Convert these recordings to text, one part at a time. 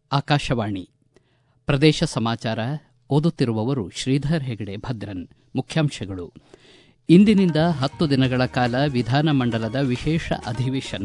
ಆಕಾಶವಾಣಿ ಪ್ರದೇಶ ಸಮಾಚಾರ ಓದುತ್ತಿರುವವರು ಶ್ರೀಧರ್ ಹೆಗಡೆ ಭದ್ರನ್ ಮುಖ್ಯಾಂಶಗಳು ಇಂದಿನಿಂದ ಹತ್ತು ದಿನಗಳ ಕಾಲ ವಿಧಾನಮಂಡಲದ ವಿಶೇಷ ಅಧಿವೇಶನ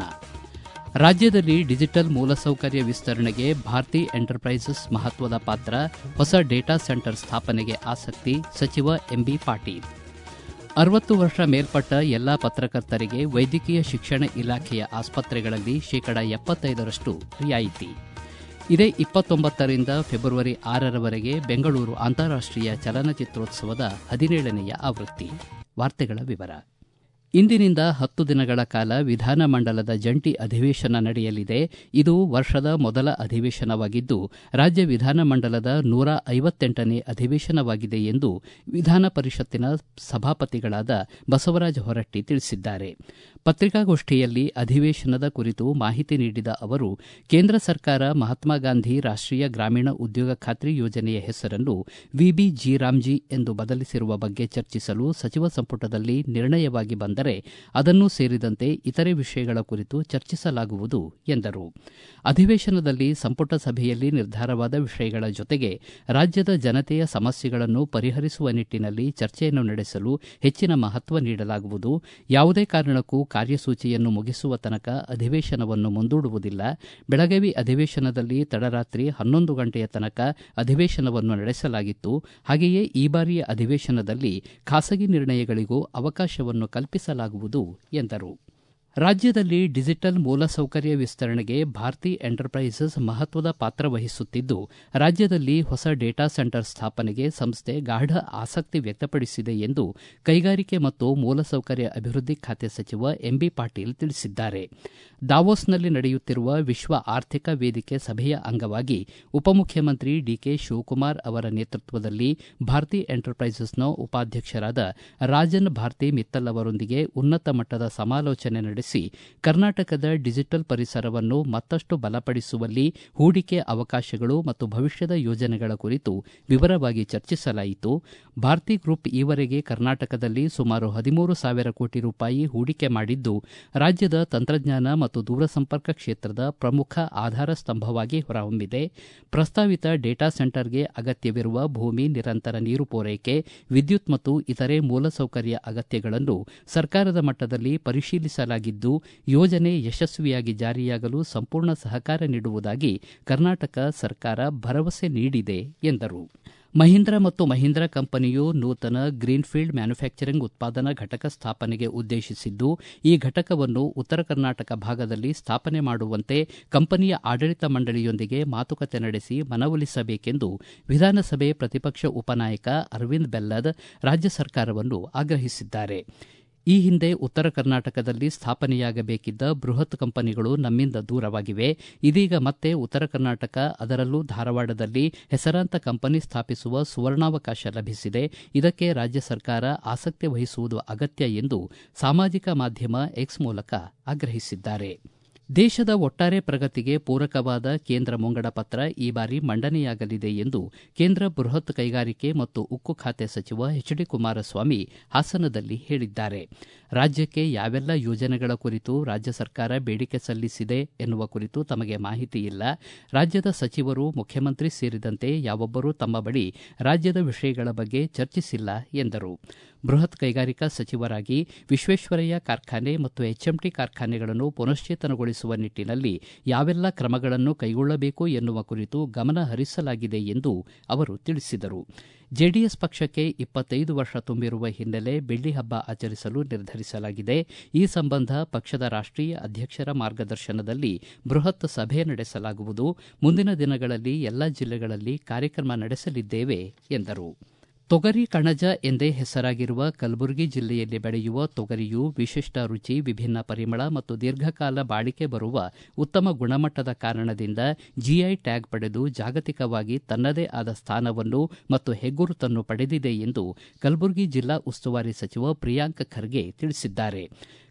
ರಾಜ್ಯದಲ್ಲಿ ಡಿಜಿಟಲ್ ಮೂಲಸೌಕರ್ಯ ವಿಸ್ತರಣೆಗೆ ಭಾರತಿ ಎಂಟರ್ಪ್ರೈಸಸ್ ಮಹತ್ವದ ಪಾತ್ರ ಹೊಸ ಡೇಟಾ ಸೆಂಟರ್ ಸ್ಥಾಪನೆಗೆ ಆಸಕ್ತಿ ಸಚಿವ ಎಂಬಿ ಪಾಟೀಲ್ ಅರವತ್ತು ವರ್ಷ ಮೇಲ್ಪಟ್ಟ ಎಲ್ಲಾ ಪತ್ರಕರ್ತರಿಗೆ ವೈದ್ಯಕೀಯ ಶಿಕ್ಷಣ ಇಲಾಖೆಯ ಆಸ್ಪತ್ರೆಗಳಲ್ಲಿ ಶೇಕಡ ಎಪ್ಪತ್ತೈದರಷ್ಟು ರಿಯಾಯಿತಿ ಇದೇ ಇಪ್ಪತ್ತೊಂಬತ್ತರಿಂದ ಫೆಬ್ರವರಿ ಆರರವರೆಗೆ ಬೆಂಗಳೂರು ಅಂತಾರಾಷ್ಟೀಯ ಚಲನಚಿತ್ರೋತ್ಸವದ ಹದಿನೇಳನೆಯ ಆವೃತ್ತಿ ವಾರ್ತೆಗಳ ವಿವರ ಇಂದಿನಿಂದ ಹತ್ತು ದಿನಗಳ ಕಾಲ ವಿಧಾನಮಂಡಲದ ಜಂಟಿ ಅಧಿವೇಶನ ನಡೆಯಲಿದೆ ಇದು ವರ್ಷದ ಮೊದಲ ಅಧಿವೇಶನವಾಗಿದ್ದು ರಾಜ್ಯ ವಿಧಾನಮಂಡಲದ ನೂರ ಐವತ್ತೆಂಟನೇ ಅಧಿವೇಶನವಾಗಿದೆ ಎಂದು ವಿಧಾನ ಪರಿಷತ್ತಿನ ಸಭಾಪತಿಗಳಾದ ಬಸವರಾಜ ಹೊರಟ್ಟಿ ತಿಳಿಸಿದ್ದಾರೆ ಪತ್ರಿಕಾಗೋಷ್ಠಿಯಲ್ಲಿ ಅಧಿವೇಶನದ ಕುರಿತು ಮಾಹಿತಿ ನೀಡಿದ ಅವರು ಕೇಂದ್ರ ಸರ್ಕಾರ ಮಹಾತ್ಮ ಗಾಂಧಿ ರಾಷ್ಟೀಯ ಗ್ರಾಮೀಣ ಉದ್ಯೋಗ ಖಾತ್ರಿ ಯೋಜನೆಯ ಹೆಸರನ್ನು ವಿಬಿ ಜಿ ಎಂದು ಬದಲಿಸಿರುವ ಬಗ್ಗೆ ಚರ್ಚಿಸಲು ಸಚಿವ ಸಂಪುಟದಲ್ಲಿ ನಿರ್ಣಯವಾಗಿ ಬಂದರೆ ಅದನ್ನು ಸೇರಿದಂತೆ ಇತರೆ ವಿಷಯಗಳ ಕುರಿತು ಚರ್ಚಿಸಲಾಗುವುದು ಎಂದರು ಅಧಿವೇಶನದಲ್ಲಿ ಸಂಪುಟ ಸಭೆಯಲ್ಲಿ ನಿರ್ಧಾರವಾದ ವಿಷಯಗಳ ಜೊತೆಗೆ ರಾಜ್ಯದ ಜನತೆಯ ಸಮಸ್ಯೆಗಳನ್ನು ಪರಿಹರಿಸುವ ನಿಟ್ಟನಲ್ಲಿ ಚರ್ಚೆಯನ್ನು ನಡೆಸಲು ಹೆಚ್ಚಿನ ಮಹತ್ವ ನೀಡಲಾಗುವುದು ಯಾವುದೇ ಕಾರಣಕ್ಕೂ ಕಾರ್ಯಸೂಚಿಯನ್ನು ಮುಗಿಸುವ ತನಕ ಅಧಿವೇಶನವನ್ನು ಮುಂದೂಡುವುದಿಲ್ಲ ಬೆಳಗಾವಿ ಅಧಿವೇಶನದಲ್ಲಿ ತಡರಾತ್ರಿ ಹನ್ನೊಂದು ಗಂಟೆಯ ತನಕ ಅಧಿವೇಶನವನ್ನು ನಡೆಸಲಾಗಿತ್ತು ಹಾಗೆಯೇ ಈ ಬಾರಿಯ ಅಧಿವೇಶನದಲ್ಲಿ ಖಾಸಗಿ ನಿರ್ಣಯಗಳಿಗೂ ಅವಕಾಶವನ್ನು ಕಲ್ಪಿಸಲಾಗುವುದು ಎಂದರು ರಾಜ್ಯದಲ್ಲಿ ಡಿಜಿಟಲ್ ಮೂಲಸೌಕರ್ಯ ವಿಸ್ತರಣೆಗೆ ಭಾರತಿ ಎಂಟರ್ಪ್ರೈಸಸ್ ಮಹತ್ವದ ಪಾತ್ರ ವಹಿಸುತ್ತಿದ್ದು ರಾಜ್ಯದಲ್ಲಿ ಹೊಸ ಡೇಟಾ ಸೆಂಟರ್ ಸ್ಥಾಪನೆಗೆ ಸಂಸ್ಥೆ ಗಾಢ ಆಸಕ್ತಿ ವ್ಯಕ್ತಪಡಿಸಿದೆ ಎಂದು ಕೈಗಾರಿಕೆ ಮತ್ತು ಮೂಲಸೌಕರ್ಯ ಅಭಿವೃದ್ಧಿ ಖಾತೆ ಸಚಿವ ಎಂಬಿ ಪಾಟೀಲ್ ತಿಳಿಸಿದ್ದಾರೆ ದಾವೋಸ್ನಲ್ಲಿ ನಡೆಯುತ್ತಿರುವ ವಿಶ್ವ ಆರ್ಥಿಕ ವೇದಿಕೆ ಸಭೆಯ ಅಂಗವಾಗಿ ಉಪಮುಖ್ಯಮಂತ್ರಿ ಡಿಕೆ ಶಿವಕುಮಾರ್ ಅವರ ನೇತೃತ್ವದಲ್ಲಿ ಭಾರತಿ ಎಂಟರ್ಪ್ರೈಸಸ್ನ ಉಪಾಧ್ಯಕ್ಷರಾದ ರಾಜನ್ ಭಾರತಿ ಮಿತ್ತಲ್ ಅವರೊಂದಿಗೆ ಉನ್ನತ ಮಟ್ಟದ ಸಮಾಲೋಚನೆ ನಡೆಸಿ ಕರ್ನಾಟಕದ ಡಿಜಿಟಲ್ ಪರಿಸರವನ್ನು ಮತ್ತಷ್ಟು ಬಲಪಡಿಸುವಲ್ಲಿ ಹೂಡಿಕೆ ಅವಕಾಶಗಳು ಮತ್ತು ಭವಿಷ್ಯದ ಯೋಜನೆಗಳ ಕುರಿತು ವಿವರವಾಗಿ ಚರ್ಚಿಸಲಾಯಿತು ಭಾರತಿ ಗ್ರೂಪ್ ಈವರೆಗೆ ಕರ್ನಾಟಕದಲ್ಲಿ ಸುಮಾರು ಹದಿಮೂರು ಸಾವಿರ ಕೋಟಿ ರೂಪಾಯಿ ಹೂಡಿಕೆ ಮಾಡಿದ್ದು ರಾಜ್ಯದ ತಂತ್ರಜ್ಞಾನ ಮತ್ತು ದೂರಸಂಪರ್ಕ ಕ್ಷೇತ್ರದ ಪ್ರಮುಖ ಆಧಾರ ಸ್ತಂಭವಾಗಿ ಹೊರಹೊಮ್ಮಿದೆ ಪ್ರಸ್ತಾವಿತ ಡೇಟಾ ಸೆಂಟರ್ಗೆ ಅಗತ್ಯವಿರುವ ಭೂಮಿ ನಿರಂತರ ನೀರು ಪೂರೈಕೆ ವಿದ್ಯುತ್ ಮತ್ತು ಇತರೆ ಮೂಲಸೌಕರ್ಯ ಅಗತ್ಯಗಳನ್ನು ಸರ್ಕಾರದ ಮಟ್ಟದಲ್ಲಿ ಪರಿಶೀಲಿಸಲಾಗಿದ್ದು ಯೋಜನೆ ಯಶಸ್ವಿಯಾಗಿ ಜಾರಿಯಾಗಲು ಸಂಪೂರ್ಣ ಸಹಕಾರ ನೀಡುವುದಾಗಿ ಕರ್ನಾಟಕ ಸರ್ಕಾರ ಭರವಸೆ ನೀಡಿದೆ ಎಂದರು ಮಹೀಂದ್ರ ಮತ್ತು ಮಹೀಂದ್ರ ಕಂಪನಿಯು ನೂತನ ಗ್ರೀನ್ಫೀಲ್ಡ್ ಮ್ಯಾನುಫ್ಯಾಕ್ಚರಿಂಗ್ ಉತ್ಪಾದನಾ ಘಟಕ ಸ್ಥಾಪನೆಗೆ ಉದ್ದೇಶಿಸಿದ್ದು ಈ ಘಟಕವನ್ನು ಉತ್ತರ ಕರ್ನಾಟಕ ಭಾಗದಲ್ಲಿ ಸ್ಥಾಪನೆ ಮಾಡುವಂತೆ ಕಂಪನಿಯ ಆಡಳಿತ ಮಂಡಳಿಯೊಂದಿಗೆ ಮಾತುಕತೆ ನಡೆಸಿ ಮನವೊಲಿಸಬೇಕೆಂದು ವಿಧಾನಸಭೆ ಪ್ರತಿಪಕ್ಷ ಉಪನಾಯಕ ಅರವಿಂದ ಬೆಲ್ಲದ್ ರಾಜ್ಯ ಸರ್ಕಾರವನ್ನು ಆಗ್ರಹಿಸಿದ್ದಾರೆ ಈ ಹಿಂದೆ ಉತ್ತರ ಕರ್ನಾಟಕದಲ್ಲಿ ಸ್ಥಾಪನೆಯಾಗಬೇಕಿದ್ದ ಬೃಹತ್ ಕಂಪನಿಗಳು ನಮ್ಮಿಂದ ದೂರವಾಗಿವೆ ಇದೀಗ ಮತ್ತೆ ಉತ್ತರ ಕರ್ನಾಟಕ ಅದರಲ್ಲೂ ಧಾರವಾಡದಲ್ಲಿ ಹೆಸರಾಂತ ಕಂಪನಿ ಸ್ಥಾಪಿಸುವ ಸುವರ್ಣಾವಕಾಶ ಲಭಿಸಿದೆ ಇದಕ್ಕೆ ರಾಜ್ಯ ಸರ್ಕಾರ ಆಸಕ್ತಿ ವಹಿಸುವುದು ಅಗತ್ಯ ಎಂದು ಸಾಮಾಜಿಕ ಮಾಧ್ಯಮ ಎಕ್ಸ್ ಮೂಲಕ ಆಗ್ರಹಿಸಿದ್ದಾರೆ ದೇಶದ ಒಟ್ಟಾರೆ ಪ್ರಗತಿಗೆ ಪೂರಕವಾದ ಕೇಂದ್ರ ಮುಂಗಡ ಪತ್ರ ಈ ಬಾರಿ ಮಂಡನೆಯಾಗಲಿದೆ ಎಂದು ಕೇಂದ್ರ ಬೃಹತ್ ಕೈಗಾರಿಕೆ ಮತ್ತು ಉಕ್ಕು ಖಾತೆ ಸಚಿವ ಎಚ್ ಡಿ ಕುಮಾರಸ್ವಾಮಿ ಹಾಸನದಲ್ಲಿ ಹೇಳಿದ್ದಾರೆ ರಾಜ್ಯಕ್ಕೆ ಯಾವೆಲ್ಲ ಯೋಜನೆಗಳ ಕುರಿತು ರಾಜ್ಯ ಸರ್ಕಾರ ಬೇಡಿಕೆ ಸಲ್ಲಿಸಿದೆ ಎನ್ನುವ ಕುರಿತು ತಮಗೆ ಮಾಹಿತಿ ಇಲ್ಲ ರಾಜ್ಯದ ಸಚಿವರು ಮುಖ್ಯಮಂತ್ರಿ ಸೇರಿದಂತೆ ಯಾವೊಬ್ಬರೂ ತಮ್ಮ ಬಳಿ ರಾಜ್ಯದ ವಿಷಯಗಳ ಬಗ್ಗೆ ಚರ್ಚಿಸಿಲ್ಲ ಎಂದರು ಬೃಹತ್ ಕೈಗಾರಿಕಾ ಸಚಿವರಾಗಿ ವಿಶ್ವೇಶ್ವರಯ್ಯ ಕಾರ್ಖಾನೆ ಮತ್ತು ಎಚ್ಎಂಟಿ ಕಾರ್ಖಾನೆಗಳನ್ನು ಪುನಶ್ಚೇತನಗೊಳಿಸುವ ನಿಟ್ಟನಲ್ಲಿ ಯಾವೆಲ್ಲ ಕ್ರಮಗಳನ್ನು ಕೈಗೊಳ್ಳಬೇಕು ಎನ್ನುವ ಕುರಿತು ಗಮನ ಹರಿಸಲಾಗಿದೆ ಎಂದು ಅವರು ತಿಳಿಸಿದರು ಜೆಡಿಎಸ್ ಪಕ್ಷಕ್ಕೆ ಇಪ್ಪತ್ತೈದು ವರ್ಷ ತುಂಬಿರುವ ಹಿನ್ನೆಲೆ ಬೆಳ್ಳಿ ಹಬ್ಬ ಆಚರಿಸಲು ನಿರ್ಧರಿಸಲಾಗಿದೆ ಈ ಸಂಬಂಧ ಪಕ್ಷದ ರಾಷ್ಟೀಯ ಅಧ್ಯಕ್ಷರ ಮಾರ್ಗದರ್ಶನದಲ್ಲಿ ಬೃಹತ್ ಸಭೆ ನಡೆಸಲಾಗುವುದು ಮುಂದಿನ ದಿನಗಳಲ್ಲಿ ಎಲ್ಲ ಜಿಲ್ಲೆಗಳಲ್ಲಿ ಕಾರ್ಯಕ್ರಮ ನಡೆಸಲಿದ್ದೇವೆ ಎಂದರು ತೊಗರಿ ಕಣಜ ಎಂದೇ ಹೆಸರಾಗಿರುವ ಕಲಬುರಗಿ ಜಿಲ್ಲೆಯಲ್ಲಿ ಬೆಳೆಯುವ ತೊಗರಿಯು ವಿಶಿಷ್ಟ ರುಚಿ ವಿಭಿನ್ನ ಪರಿಮಳ ಮತ್ತು ದೀರ್ಘಕಾಲ ಬಾಳಿಕೆ ಬರುವ ಉತ್ತಮ ಗುಣಮಟ್ಟದ ಕಾರಣದಿಂದ ಜಿಐ ಟ್ಯಾಗ್ ಪಡೆದು ಜಾಗತಿಕವಾಗಿ ತನ್ನದೇ ಆದ ಸ್ಥಾನವನ್ನು ಮತ್ತು ಹೆಗ್ಗುರುತನ್ನು ಪಡೆದಿದೆ ಎಂದು ಕಲಬುರಗಿ ಜಿಲ್ಲಾ ಉಸ್ತುವಾರಿ ಸಚಿವ ಪ್ರಿಯಾಂಕ್ ಖರ್ಗೆ ತಿಳಿಸಿದ್ದಾರೆ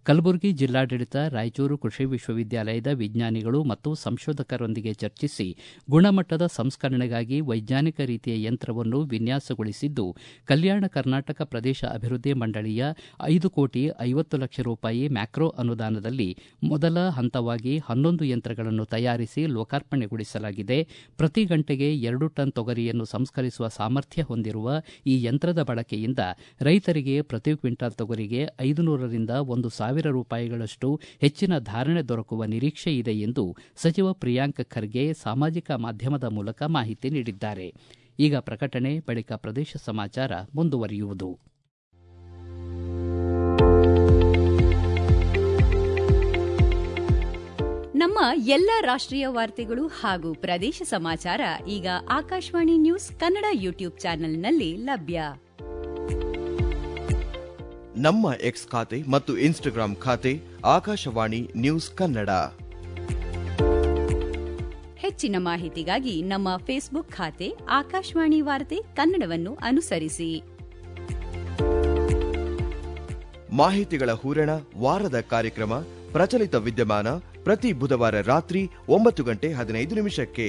ಕಲಬುರಗಿ ಜಿಲ್ಲಾಡಳಿತ ರಾಯಚೂರು ಕೃಷಿ ವಿಶ್ವವಿದ್ಯಾಲಯದ ವಿಜ್ಞಾನಿಗಳು ಮತ್ತು ಸಂಶೋಧಕರೊಂದಿಗೆ ಚರ್ಚಿಸಿ ಗುಣಮಟ್ಟದ ಸಂಸ್ಕರಣೆಗಾಗಿ ವೈಜ್ಞಾನಿಕ ರೀತಿಯ ಯಂತ್ರವನ್ನು ವಿನ್ಯಾಸಗೊಳಿಸಿದ್ದು ಕಲ್ಯಾಣ ಕರ್ನಾಟಕ ಪ್ರದೇಶ ಅಭಿವೃದ್ಧಿ ಮಂಡಳಿಯ ಐದು ಕೋಟಿ ಐವತ್ತು ಲಕ್ಷ ರೂಪಾಯಿ ಮ್ಯಾಕ್ರೋ ಅನುದಾನದಲ್ಲಿ ಮೊದಲ ಹಂತವಾಗಿ ಹನ್ನೊಂದು ಯಂತ್ರಗಳನ್ನು ತಯಾರಿಸಿ ಲೋಕಾರ್ಪಣೆಗೊಳಿಸಲಾಗಿದೆ ಪ್ರತಿ ಗಂಟೆಗೆ ಎರಡು ಟನ್ ತೊಗರಿಯನ್ನು ಸಂಸ್ಕರಿಸುವ ಸಾಮರ್ಥ್ಯ ಹೊಂದಿರುವ ಈ ಯಂತ್ರದ ಬಳಕೆಯಿಂದ ರೈತರಿಗೆ ಪ್ರತಿ ಕ್ವಿಂಟಾಲ್ ತೊಗರಿಗೆ ಐದು ನೂರರಿಂದ ಒಂದು ಸಾವಿರ ರೂಪಾಯಿಗಳಷ್ಟು ಹೆಚ್ಚಿನ ಧಾರಣೆ ದೊರಕುವ ನಿರೀಕ್ಷೆ ಇದೆ ಎಂದು ಸಚಿವ ಪ್ರಿಯಾಂಕ್ ಖರ್ಗೆ ಸಾಮಾಜಿಕ ಮಾಧ್ಯಮದ ಮೂಲಕ ಮಾಹಿತಿ ನೀಡಿದ್ದಾರೆ ಈಗ ಪ್ರಕಟಣೆ ಬಳಿಕ ಪ್ರದೇಶ ಸಮಾಚಾರ ಮುಂದುವರಿಯುವುದು ನಮ್ಮ ಎಲ್ಲ ರಾಷ್ಟ್ರೀಯ ವಾರ್ತೆಗಳು ಹಾಗೂ ಪ್ರದೇಶ ಸಮಾಚಾರ ಈಗ ಆಕಾಶವಾಣಿ ನ್ಯೂಸ್ ಕನ್ನಡ ಯೂಟ್ಯೂಬ್ ಚಾನೆಲ್ನಲ್ಲಿ ಲಭ್ಯ ನಮ್ಮ ಎಕ್ಸ್ ಖಾತೆ ಮತ್ತು ಇನ್ಸ್ಟಾಗ್ರಾಂ ಖಾತೆ ಆಕಾಶವಾಣಿ ನ್ಯೂಸ್ ಕನ್ನಡ ಹೆಚ್ಚಿನ ಮಾಹಿತಿಗಾಗಿ ನಮ್ಮ ಫೇಸ್ಬುಕ್ ಖಾತೆ ಆಕಾಶವಾಣಿ ವಾರ್ತೆ ಕನ್ನಡವನ್ನು ಅನುಸರಿಸಿ ಮಾಹಿತಿಗಳ ಹೂರಣ ವಾರದ ಕಾರ್ಯಕ್ರಮ ಪ್ರಚಲಿತ ವಿದ್ಯಮಾನ ಪ್ರತಿ ಬುಧವಾರ ರಾತ್ರಿ ಒಂಬತ್ತು ಗಂಟೆ ಹದಿನೈದು ನಿಮಿಷಕ್ಕೆ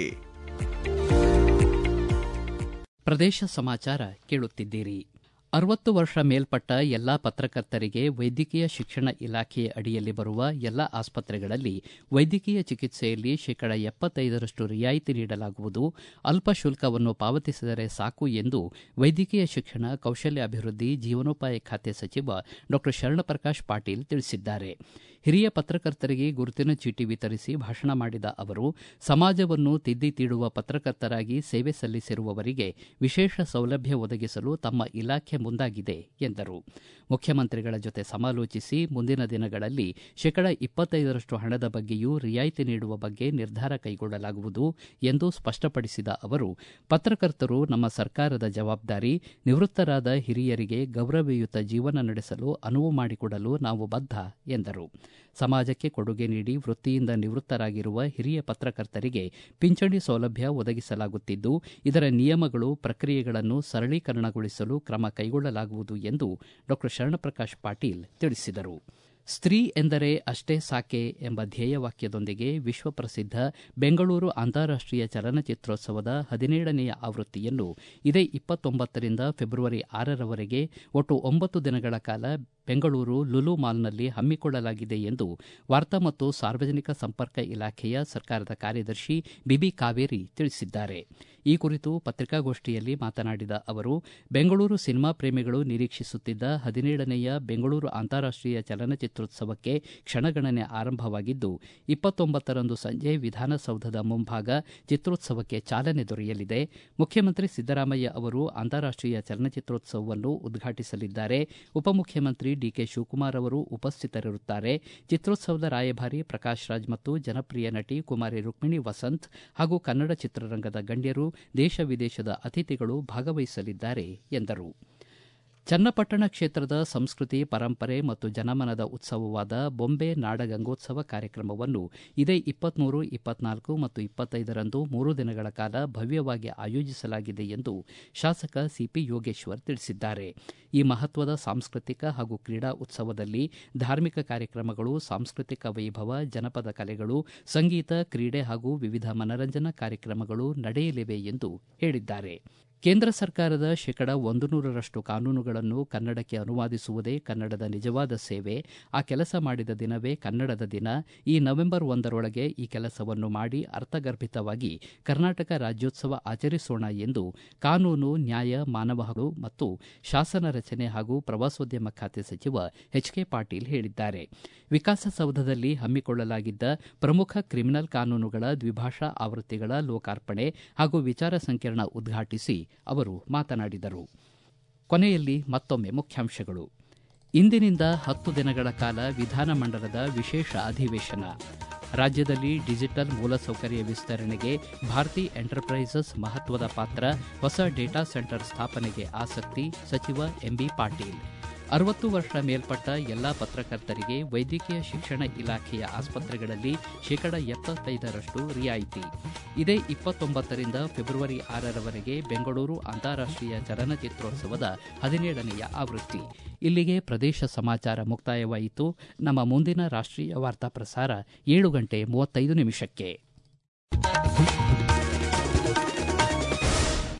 ಪ್ರದೇಶ ಸಮಾಚಾರ ಕೇಳುತ್ತಿದ್ದೀರಿ ಅರವತ್ತು ವರ್ಷ ಮೇಲ್ಪಟ್ಟ ಎಲ್ಲಾ ಪತ್ರಕರ್ತರಿಗೆ ವೈದ್ಯಕೀಯ ಶಿಕ್ಷಣ ಇಲಾಖೆಯ ಅಡಿಯಲ್ಲಿ ಬರುವ ಎಲ್ಲ ಆಸ್ಪತ್ರೆಗಳಲ್ಲಿ ವೈದ್ಯಕೀಯ ಚಿಕಿತ್ಸೆಯಲ್ಲಿ ಶೇಕಡ ಎಪ್ಪತ್ತೈದರಷ್ಟು ರಿಯಾಯಿತಿ ನೀಡಲಾಗುವುದು ಅಲ್ಪ ಶುಲ್ಕವನ್ನು ಪಾವತಿಸಿದರೆ ಸಾಕು ಎಂದು ವೈದ್ಯಕೀಯ ಶಿಕ್ಷಣ ಕೌಶಲ್ಯಾಭಿವೃದ್ಧಿ ಜೀವನೋಪಾಯ ಖಾತೆ ಸಚಿವ ಡಾ ಶರಣಪ್ರಕಾಶ್ ಪಾಟೀಲ್ ತಿಳಿಸಿದ್ದಾರೆ ಹಿರಿಯ ಪತ್ರಕರ್ತರಿಗೆ ಗುರುತಿನ ಚೀಟಿ ವಿತರಿಸಿ ಭಾಷಣ ಮಾಡಿದ ಅವರು ಸಮಾಜವನ್ನು ತಿದ್ದಿ ತೀಡುವ ಪತ್ರಕರ್ತರಾಗಿ ಸೇವೆ ಸಲ್ಲಿಸಿರುವವರಿಗೆ ವಿಶೇಷ ಸೌಲಭ್ಯ ಒದಗಿಸಲು ತಮ್ಮ ಇಲಾಖೆ ಮುಂದಾಗಿದೆ ಎಂದರು ಮುಖ್ಯಮಂತ್ರಿಗಳ ಜೊತೆ ಸಮಾಲೋಚಿಸಿ ಮುಂದಿನ ದಿನಗಳಲ್ಲಿ ಶೇಕಡ ಇಪ್ಪತ್ತೈದರಷ್ಟು ಹಣದ ಬಗ್ಗೆಯೂ ರಿಯಾಯಿತಿ ನೀಡುವ ಬಗ್ಗೆ ನಿರ್ಧಾರ ಕೈಗೊಳ್ಳಲಾಗುವುದು ಎಂದು ಸ್ಪಷ್ಟಪಡಿಸಿದ ಅವರು ಪತ್ರಕರ್ತರು ನಮ್ಮ ಸರ್ಕಾರದ ಜವಾಬ್ದಾರಿ ನಿವೃತ್ತರಾದ ಹಿರಿಯರಿಗೆ ಗೌರವಯುತ ಜೀವನ ನಡೆಸಲು ಅನುವು ಮಾಡಿಕೊಡಲು ನಾವು ಬದ್ಧ ಎಂದರು ಸಮಾಜಕ್ಕೆ ಕೊಡುಗೆ ನೀಡಿ ವೃತ್ತಿಯಿಂದ ನಿವೃತ್ತರಾಗಿರುವ ಹಿರಿಯ ಪತ್ರಕರ್ತರಿಗೆ ಪಿಂಚಣಿ ಸೌಲಭ್ಯ ಒದಗಿಸಲಾಗುತ್ತಿದ್ದು ಇದರ ನಿಯಮಗಳು ಪ್ರಕ್ರಿಯೆಗಳನ್ನು ಸರಳೀಕರಣಗೊಳಿಸಲು ಕ್ರಮ ಕೈಗೊಳ್ಳಲಾಗುವುದು ಎಂದು ಡಾ ಶರಣಪ್ರಕಾಶ್ ಪಾಟೀಲ್ ತಿಳಿಸಿದರು ಸ್ತ್ರೀ ಎಂದರೆ ಅಷ್ಟೇ ಸಾಕೆ ಎಂಬ ಧ್ಯೇಯವಾಕ್ಯದೊಂದಿಗೆ ವಿಶ್ವಪ್ರಸಿದ್ಧ ಬೆಂಗಳೂರು ಅಂತಾರಾಷ್ಟೀಯ ಚಲನಚಿತ್ರೋತ್ಸವದ ಹದಿನೇಳನೆಯ ಆವೃತ್ತಿಯನ್ನು ಇದೇ ಇಪ್ಪತ್ತೊಂಬತ್ತರಿಂದ ಫೆಬ್ರವರಿ ಆರರವರೆಗೆ ಒಟ್ಟು ಒಂಬತ್ತು ದಿನಗಳ ಕಾಲ ಬೆಂಗಳೂರು ಲುಲು ಮಾಲ್ನಲ್ಲಿ ಹಮ್ಮಿಕೊಳ್ಳಲಾಗಿದೆ ಎಂದು ವಾರ್ತಾ ಮತ್ತು ಸಾರ್ವಜನಿಕ ಸಂಪರ್ಕ ಇಲಾಖೆಯ ಸರ್ಕಾರದ ಕಾರ್ಯದರ್ಶಿ ಬಿಬಿ ಕಾವೇರಿ ತಿಳಿಸಿದ್ದಾರೆ ಈ ಕುರಿತು ಪತ್ರಿಕಾಗೋಷ್ಠಿಯಲ್ಲಿ ಮಾತನಾಡಿದ ಅವರು ಬೆಂಗಳೂರು ಸಿನಿಮಾ ಪ್ರೇಮಿಗಳು ನಿರೀಕ್ಷಿಸುತ್ತಿದ್ದ ಹದಿನೇಳನೆಯ ಬೆಂಗಳೂರು ಅಂತಾರಾಷ್ಟೀಯ ಚಲನಚಿತ್ರೋತ್ಸವಕ್ಕೆ ಕ್ಷಣಗಣನೆ ಆರಂಭವಾಗಿದ್ದು ಇಪ್ಪತ್ತೊಂಬತ್ತರಂದು ಸಂಜೆ ವಿಧಾನಸೌಧದ ಮುಂಭಾಗ ಚಿತ್ರೋತ್ಸವಕ್ಕೆ ಚಾಲನೆ ದೊರೆಯಲಿದೆ ಮುಖ್ಯಮಂತ್ರಿ ಸಿದ್ದರಾಮಯ್ಯ ಅವರು ಅಂತಾರಾಷ್ಟೀಯ ಚಲನಚಿತ್ರೋತ್ಸವವನ್ನು ಉದ್ಘಾಟಿಸಲಿದ್ದಾರೆ ಉಪಮುಖ್ಯಮಂತ್ರಿ ಡಿಕೆ ಶಿವಕುಮಾರ್ ಅವರು ಉಪಸ್ಥಿತರಿರುತ್ತಾರೆ ಚಿತ್ರೋತ್ಸವದ ರಾಯಭಾರಿ ಪ್ರಕಾಶ್ ರಾಜ್ ಮತ್ತು ಜನಪ್ರಿಯ ನಟಿ ಕುಮಾರಿ ರುಕ್ಮಿಣಿ ವಸಂತ್ ಹಾಗೂ ಕನ್ನಡ ಚಿತ್ರರಂಗದ ಗಣ್ಯರು ದೇಶ ವಿದೇಶದ ಅತಿಥಿಗಳು ಭಾಗವಹಿಸಲಿದ್ದಾರೆ ಎಂದರು ಚನ್ನಪಟ್ಟಣ ಕ್ಷೇತ್ರದ ಸಂಸ್ಕೃತಿ ಪರಂಪರೆ ಮತ್ತು ಜನಮನದ ಉತ್ಸವವಾದ ಬೊಂಬೆ ನಾಡಗಂಗೋತ್ಸವ ಕಾರ್ಯಕ್ರಮವನ್ನು ಇದೇ ಇಪ್ಪತ್ಮೂರು ಇಪ್ಪತ್ನಾಲ್ಕು ಮತ್ತು ಇಪ್ಪತ್ತೈದರಂದು ಮೂರು ದಿನಗಳ ಕಾಲ ಭವ್ಯವಾಗಿ ಆಯೋಜಿಸಲಾಗಿದೆ ಎಂದು ಶಾಸಕ ಸಿಪಿ ಯೋಗೇಶ್ವರ್ ತಿಳಿಸಿದ್ದಾರೆ ಈ ಮಹತ್ವದ ಸಾಂಸ್ಕೃತಿಕ ಹಾಗೂ ಕ್ರೀಡಾ ಉತ್ಸವದಲ್ಲಿ ಧಾರ್ಮಿಕ ಕಾರ್ಯಕ್ರಮಗಳು ಸಾಂಸ್ಕೃತಿಕ ವೈಭವ ಜನಪದ ಕಲೆಗಳು ಸಂಗೀತ ಕ್ರೀಡೆ ಹಾಗೂ ವಿವಿಧ ಮನರಂಜನಾ ಕಾರ್ಯಕ್ರಮಗಳು ನಡೆಯಲಿವೆ ಎಂದು ಹೇಳಿದ್ದಾರೆ ಕೇಂದ್ರ ಸರ್ಕಾರದ ಶೇಕಡ ಒಂದು ನೂರರಷ್ಟು ಕಾನೂನುಗಳನ್ನು ಕನ್ನಡಕ್ಕೆ ಅನುವಾದಿಸುವುದೇ ಕನ್ನಡದ ನಿಜವಾದ ಸೇವೆ ಆ ಕೆಲಸ ಮಾಡಿದ ದಿನವೇ ಕನ್ನಡದ ದಿನ ಈ ನವೆಂಬರ್ ಒಂದರೊಳಗೆ ಈ ಕೆಲಸವನ್ನು ಮಾಡಿ ಅರ್ಥಗರ್ಭಿತವಾಗಿ ಕರ್ನಾಟಕ ರಾಜ್ಯೋತ್ಸವ ಆಚರಿಸೋಣ ಎಂದು ಕಾನೂನು ನ್ಯಾಯ ಮಾನವ ಹಕ್ಕು ಮತ್ತು ಶಾಸನ ರಚನೆ ಹಾಗೂ ಪ್ರವಾಸೋದ್ಯಮ ಖಾತೆ ಸಚಿವ ಎಚ್ ಕೆ ಪಾಟೀಲ್ ಹೇಳಿದ್ದಾರೆ ವಿಕಾಸಸೌಧದಲ್ಲಿ ಹಮ್ಮಿಕೊಳ್ಳಲಾಗಿದ್ದ ಪ್ರಮುಖ ಕ್ರಿಮಿನಲ್ ಕಾನೂನುಗಳ ದ್ವಿಭಾಷಾ ಆವೃತ್ತಿಗಳ ಲೋಕಾರ್ಪಣೆ ಹಾಗೂ ವಿಚಾರ ಸಂಕಿರಣ ಉದ್ಘಾಟಿಸಿ ಅವರು ಮಾತನಾಡಿದರು ಕೊನೆಯಲ್ಲಿ ಮತ್ತೊಮ್ಮೆ ಮುಖ್ಯಾಂಶಗಳು ಇಂದಿನಿಂದ ಹತ್ತು ದಿನಗಳ ಕಾಲ ವಿಧಾನಮಂಡಲದ ವಿಶೇಷ ಅಧಿವೇಶನ ರಾಜ್ಯದಲ್ಲಿ ಡಿಜಿಟಲ್ ಮೂಲಸೌಕರ್ಯ ವಿಸ್ತರಣೆಗೆ ಭಾರತಿ ಎಂಟರ್ಪ್ರೈಸಸ್ ಮಹತ್ವದ ಪಾತ್ರ ಹೊಸ ಡೇಟಾ ಸೆಂಟರ್ ಸ್ಥಾಪನೆಗೆ ಆಸಕ್ತಿ ಸಚಿವ ಎಂಬಿ ಪಾಟೀಲ್ ಅರವತ್ತು ವರ್ಷ ಮೇಲ್ಪಟ್ಟ ಎಲ್ಲಾ ಪತ್ರಕರ್ತರಿಗೆ ವೈದ್ಯಕೀಯ ಶಿಕ್ಷಣ ಇಲಾಖೆಯ ಆಸ್ಪತ್ರೆಗಳಲ್ಲಿ ಶೇಕಡ ಎಪ್ಪತ್ತೈದರಷ್ಟು ರಿಯಾಯಿತಿ ಇದೇ ಇಪ್ಪತ್ತೊಂಬತ್ತರಿಂದ ಫೆಬ್ರವರಿ ಆರರವರೆಗೆ ಬೆಂಗಳೂರು ಅಂತಾರಾಷ್ಟೀಯ ಚಲನಚಿತ್ರೋತ್ಸವದ ಹದಿನೇಳನೆಯ ಆವೃತ್ತಿ ಇಲ್ಲಿಗೆ ಪ್ರದೇಶ ಸಮಾಚಾರ ಮುಕ್ತಾಯವಾಯಿತು ನಮ್ಮ ಮುಂದಿನ ರಾಷ್ಟೀಯ ವಾರ್ತಾ ಪ್ರಸಾರ ಏಳು ಗಂಟೆ ಮೂವತ್ತೈದು ನಿಮಿಷಕ್ಕೆ